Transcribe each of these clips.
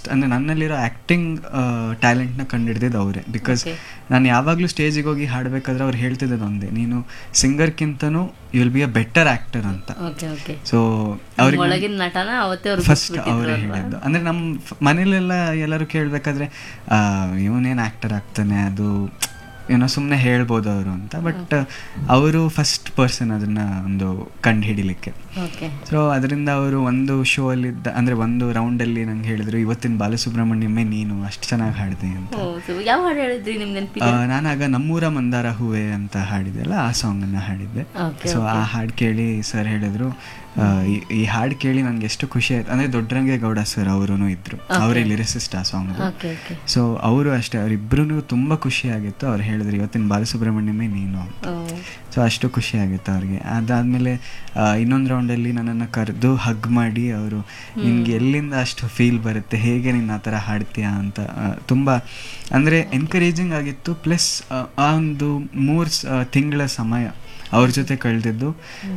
First ಅಂದರೆ ನನ್ನಲ್ಲಿರೋ acting ಟ್ಯಾಲೆಂಟ್ನ ಕಂಡುಹಿಡಿದಿದ್ದು ಅವರೇ because Okay. ನಾನು ಯಾವಾಗಲೂ ಸ್ಟೇಜಿಗೆ ಹೋಗಿ ಹಾಡಬೇಕಾದ್ರೆ ಅವ್ರು ಹೇಳ್ತಿದ್ದದ್ದು ಒಂದೇ ನೀನು ಸಿಂಗರ್ಗಿಂತನೂ you will be a better actor ಅಂತ ಓಕೆ ಓಕೆ ಸೊ ಅವ್ರಿಗೆ ಒಳಗಿನ ನಟನ ಅವತ್ತೇ ಅವ್ರು ಫಸ್ಟ್ ಬಿಟ್ಬಿಟ್ಟಿದ್ರು ಅವರೇ ಅಲ್ವಾ? ಹೇಳಿದ್ದು ಅಂದ್ರೆ ನಮ್ಮ ಫ- ಮನೇಲೆಲ್ಲ ಎಲ್ಲರೂ ಕೇಳಬೇಕಾದ್ರೆ ಇವನೇನು ಆ್ಯಕ್ಟರ್ ಆಗ್ತಾನೆ ಅದು ಏನೋ ಸುಮ್ಮನೆ ಹೇಳ್ಬೋದು ಅವರು ಅಂತ ಬಟ್ ಅವರು ಫಸ್ಟ್ ಪರ್ಸನ್ ಅದನ್ನ ಒಂದು ಕಂಡು ಹಿಡಿಲಿಕ್ಕೆ ಓಕೆ ಸೊ ಅದರಿಂದ ಅವರು ಒಂದು ಶೋ ಅಲ್ಲಿದ್ದ ಅಂದ್ರೆ ಒಂದು ರೌಂಡಲ್ಲಿ ನಂಗೆ ಹೇಳಿದ್ರು ಇವತ್ತಿನ ಬಾಲಸುಬ್ರಹ್ಮಣ್ಯಮೇ ನೀನು ಅಷ್ಟು ಚೆನ್ನಾಗಿ ಹಾಡಿದೆ ಅಂತ ಓ, so ಯಾವ ಹಾಡು ಹೇಳಿದ್ರಿ ನಿಮ್ ನೆನಪಿದೆ ಆ, ನಾನಾಗ ನಮ್ಮೂರ ಮಂದಾರ ಹೂವೆ ಅಂತ ಹಾಡಿದೆಲ್ಲ ಆ ಸಾಂಗ್ ಅನ್ನ ಹಾಡಿದ್ದೆ Okay, ಸೊ ಆ ಹಾಡು ಕೇಳಿ ಸರ್ ಹೇಳಿದ್ರು ಆ, ಈ- ಈ ಹಾಡು ಕೇಳಿ ನಂಗೆ ಎಷ್ಟು ಖುಷಿ ಆಯ್ತು ಅಂದ್ರೆ ದೊಡ್ಡರಂಗೆ ಗೌಡ ಸರ್ ಅವರು ಇದ್ರು ಅವರೇ ಲಿರಿಸಿಸ್ಟ್ ಆ ಸಾಂಗ್ ಓಕೆ ಓಕೆ ಸೊ ಅವರು ಅಷ್ಟೇ ಅವರಿಬ್ರು ತುಂಬಾ ಖುಷಿ ಆಗಿತ್ತು ಅವ್ರು ಹೇಳಿದ್ರು ಇವತ್ತಿನ ಬಾಲಸುಬ್ರಹ್ಮಣ್ಯಮೇ ನೀನು ಅಂತ ಸೊ ಅಷ್ಟು ಖುಷಿ ಆಗಿತ್ತು ಅವ್ರಿಗೆ ಅದಾದ್ಮೇಲೆ ಇನ್ನೊಂದು ರೌಂಡಲ್ಲಿ ನನ್ನನ್ನು ಕರೆದು ಹಗ್ ಮಾಡಿ ಅವರು ನಿನ್ಗೆ ಎಲ್ಲಿಂದ ಅಷ್ಟು ಫೀಲ್ ಬರುತ್ತೆ ಹೇಗೆ ನೀನು ಆ ಥರ ಹಾಡ್ತೀಯಾ ಅಂತ ಆ, ತುಂಬ ಅಂದರೆ ಎನ್ಕರೇಜಿಂಗ್ ಆಗಿತ್ತು ಪ್ಲಸ್ ಆ ಒಂದು ಮೂರು ತಿಂಗಳ ಸಮಯ ಅವ್ರ ಜೊತೆ ಕಳೆದಿದ್ದು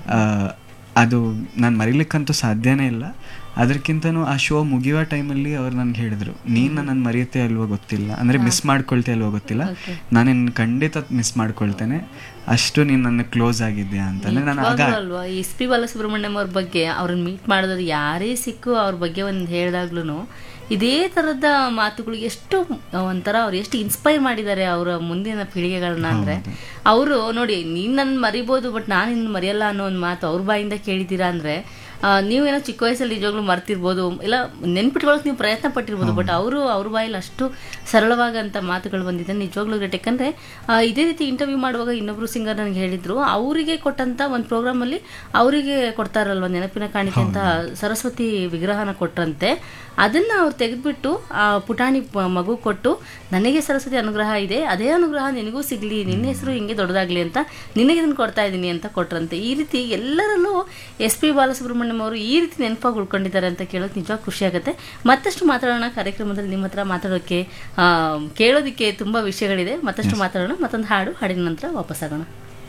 ಅದು ನಾನು ಮರಿಲಿಕ್ಕಂತೂ ಸಾಧ್ಯನೇ ಇಲ್ಲ ಅದಕ್ಕಿಂತನೂ ಆ ಶೋ ಮುಗಿಯೋ ಟೈಮಲ್ಲಿ ಅವ್ರು ನನ್ಗೆ ಹೇಳಿದ್ರು ನೀನು ನನ್ನನ್ನು ಮರೆಯುತ್ತೆ ಅಲ್ವೋ ಗೊತ್ತಿಲ್ಲ ಅಂದರೆ ಮಿಸ್ ಮಾಡ್ಕೊಳ್ತೆ ಅಲ್ವೋ ಗೊತ್ತಿಲ್ಲ Okay. ನಾನಿನ್ ಖಂಡಿತ ಮಿಸ್ ಮಾಡ್ಕೊಳ್ತೇನೆ ಅಷ್ಟು ನೀನು ನನ್ನ ಕ್ಲೋಸ್ ಆಗಿದ್ಯಾ ಅಂತಂದ್ರೆ ನಾನು ಆಗ ನಿಜವಾಗ್ಲೂ ಅಲ್ವಾ ಎಸ್ ಪಿ ಬಾಲಸುಬ್ರಹ್ಮಣ್ಯಂ ಅವ್ರ ಬಗ್ಗೆ ಅವ್ರನ್ನ ಮೀಟ್ ಮಾಡಿದ್ರೆ ಯಾರೇ ಸಿಕ್ಕು ಅವ್ರ ಬಗ್ಗೆ ಒಂದು ಹೇಳಿದಾಗ್ಲೂ ಇದೇ ಥರದ ಮಾತುಗಳು ಎಷ್ಟು ಒಂಥರ ಅವ್ರು ಎಷ್ಟು ಇನ್ಸ್ಪೈರ್ ಮಾಡಿದ್ದಾರೆ ಅವರ ಮುಂದಿನ ಪೀಳಿಗೆಗಳನ್ನ ಅಂದ್ರೆ ಅವರು ನೋಡಿ ನೀನ್ ನನ್ನ ಮರಿಬೋದು ಬಟ್ ನಾನು ಇನ್ನು ಮರೆಯಲ್ಲ ಅನ್ನೋ ಒಂದು ಮಾತು ಅವ್ರ ಬಾಯಿಂದ ಕೇಳಿದ್ದೀರಾ ಅಂದ್ರೆ ಆ, ನೀವೇನೋ ಚಿಕ್ಕ ವಯಸ್ಸಲ್ಲಿ ನಿಜವಾಗ್ಲೂ ಮರ್ತಿರ್ಬೋದು ಇಲ್ಲ ನೆನ್ಪಿಟ್ಕೊಳ್ಳೋಕೆ ನೀವು ಪ್ರಯತ್ನ ಪಟ್ಟಿರ್ಬೋದು ಬಟ್ ಅವರು ಅವ್ರ ಬಾಯಲ್ಲಿ ಅಷ್ಟು ಸರಳವಾಗಂತ ಮಾತುಗಳು ಬಂದಿದೆ ನಿಜವಾಗ್ಲೂ ಗ್ರೇಟ್ ಯಾಕಂದ್ರೆ ಆ, ಇದೇ ರೀತಿ ಇಂಟರ್ವ್ಯೂ ಮಾಡುವಾಗ ಇನ್ನೊಬ್ರು ಸಿಂಗರ್ ನನಗೆ ಹೇಳಿದ್ರು ಅವರಿಗೆ ಕೊಟ್ಟಂತ ಒಂದು ಪ್ರೋಗ್ರಾಮಲ್ಲಿ ಅವರಿಗೆ ಕೊಡ್ತಾರಲ್ವ ನೆನಪಿನ ಕಾಣಿಕೆ ಅಂತ ಸರಸ್ವತಿ ವಿಗ್ರಹನ ಕೊಟ್ರಂತೆ ಅದನ್ನ ಅವ್ರು ತೆಗೆದ್ಬಿಟ್ಟು ಆ ಪುಟಾಣಿ ಪ- ಮಗು ಕೊಟ್ಟು ನನಗೆ ಸರಸ್ವತಿ ಅನುಗ್ರಹ ಇದೆ ಅದೇ ಅನುಗ್ರಹ ನಿನಗೂ ಸಿಗ್ಲಿ ನಿನ್ನ ಹೆಸರು ಹಿಂಗೆ ದೊಡ್ಡದಾಗ್ಲಿ ಅಂತ ನಿನಗೆ ಇದನ್ನ ಕೊಡ್ತಾ ಇದ್ದೀನಿ ಅಂತ ಕೊಟ್ರಂತೆ ಈ ರೀತಿ ಎಲ್ಲರಲ್ಲೂ ಎಸ್ ಪಿ ಬಾಲಸುಬ್ರಹ್ಮಣ್ಯಂ ಅವರು ಈ ರೀತಿ ನೆನಪಾಗಿ ಉಳ್ಕೊಂಡಿದ್ದಾರೆ ಅಂತ ಕೇಳೋಕೆ ನಿಜವಾಗಿ ಖುಷಿ ಆಗುತ್ತೆ ಮತ್ತಷ್ಟು ಮಾತಾಡೋಣ ಕಾರ್ಯಕ್ರಮದಲ್ಲಿ ನಿಮ್ಮ ಹತ್ರ ಮಾತಾಡೋಕ್ಕೆ ಆ, ಕೇಳೋದಕ್ಕೆ ತುಂಬಾ ವಿಷಯಗಳಿದೆ ಮತ್ತಷ್ಟು ಮಾತಾಡೋಣ ಮತ್ತೊಂದು ಹಾಡು ಹಾಡಿನ ನಂತರ ವಾಪಸ್ ಆಗೋಣ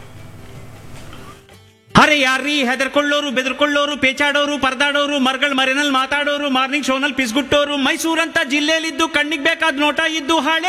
ಅರೆ ಯಾರ್ರೀ ಹೆದರ್ಕೊಳ್ಳೋರು ಬೆದರ್ಕೊಳ್ಳೋರು ಪೇಚಾಡೋರು ಪರದಾಡೋರು ಮರ್ಗಳ್ ಮರೆನಲ್ಲಿ ಮಾತಾಡೋರು ಮಾರ್ನಿಂಗ್ ಶೋನಲ್ಲಿ ಪಿಸ್ಗುಟ್ಟೋರು ಮೈಸೂರಂತ ಜಿಲ್ಲೆಯಲ್ಲಿದ್ದು ಕಣ್ಣಿಗೆ ಬೇಕಾದ ನೋಟ ಇದ್ದು ಹಾಳೆ